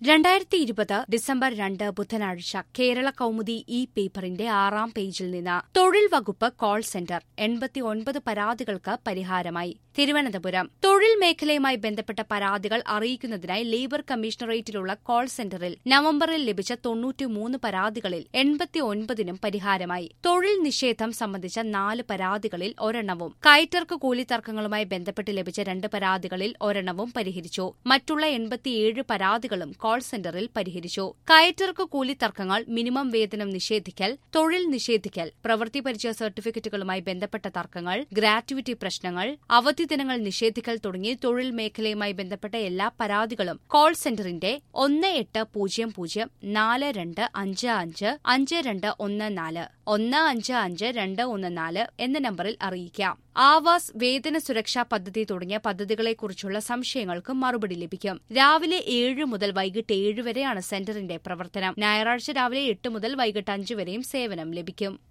രണ്ടായിരത്തി ഇരുപത് ഡിസംബർ രണ്ട് ബുധനാഴ്ച കേരള കൗമുദി ഇ പേപ്പറിന്റെ ആറാം പേജിൽ നിന്ന് തൊഴിൽ വകുപ്പ് കോൾ സെന്റർ എൺപത്തിയൊൻപത് പരാതികൾക്ക് പരിഹാരമായി തിരുവനന്തപുരം തൊഴിൽ മേഖലയുമായി ബന്ധപ്പെട്ട പരാതികൾ അറിയിക്കുന്നതിനായി ലേബർ കമ്മീഷണറേറ്റിലുള്ള കോൾ സെന്ററിൽ നവംബറിൽ ലഭിച്ച തൊണ്ണൂറ്റിമൂന്ന് പരാതികളിൽ എൺപത്തിയൊൻപതിനും പരിഹാരമായി തൊഴിൽ നിഷേധം സംബന്ധിച്ച നാല് പരാതികളിൽ ഒരെണ്ണവും കയറ്റർക്ക് കൂലി തർക്കങ്ങളുമായി ബന്ധപ്പെട്ട് ലഭിച്ച രണ്ട് പരാതികളിൽ ഒരെണ്ണവും പരിഹരിച്ചു മറ്റുള്ള എൺപത്തിയേഴ് പരാതികളും കോൾ സെന്ററിൽ പരിഹരിച്ചു കയറ്റർക്ക് കൂലി തർക്കങ്ങൾ മിനിമം വേതനം നിഷേധിക്കൽ തൊഴിൽ നിഷേധിക്കൽ പ്രവൃത്തി പരിചയ സർട്ടിഫിക്കറ്റുകളുമായി ബന്ധപ്പെട്ട തർക്കങ്ങൾ ഗ്രാറ്റുവിറ്റി പ്രശ്നങ്ങൾ അവധി ദിനങ്ങൾ നിഷേധിക്കൽ തുടങ്ങി തൊഴിൽ മേഖലയുമായി ബന്ധപ്പെട്ട എല്ലാ പരാതികളും കോൾ സെന്ററിന്റെ ഒന്ന് എട്ട് പൂജ്യം പൂജ്യം നാല് രണ്ട് അഞ്ച് അഞ്ച് അഞ്ച് രണ്ട് ഒന്ന് നാല് ഒന്ന് അഞ്ച് അഞ്ച് രണ്ട് ഒന്ന് നാല് എന്ന നമ്പറിൽ അറിയിക്കാം ആവാസ് വേതന സുരക്ഷാ പദ്ധതി തുടങ്ങിയ പദ്ധതികളെക്കുറിച്ചുള്ള സംശയങ്ങൾക്ക് മറുപടി ലഭിക്കും രാവിലെ ഏഴ് മുതൽ വൈകിട്ട് ഏഴ് വരെയാണ് സെന്ററിന്റെ പ്രവർത്തനം ഞായറാഴ്ച രാവിലെ എട്ട് മുതൽ വൈകിട്ട് അഞ്ച് വരെയും സേവനം ലഭിക്കും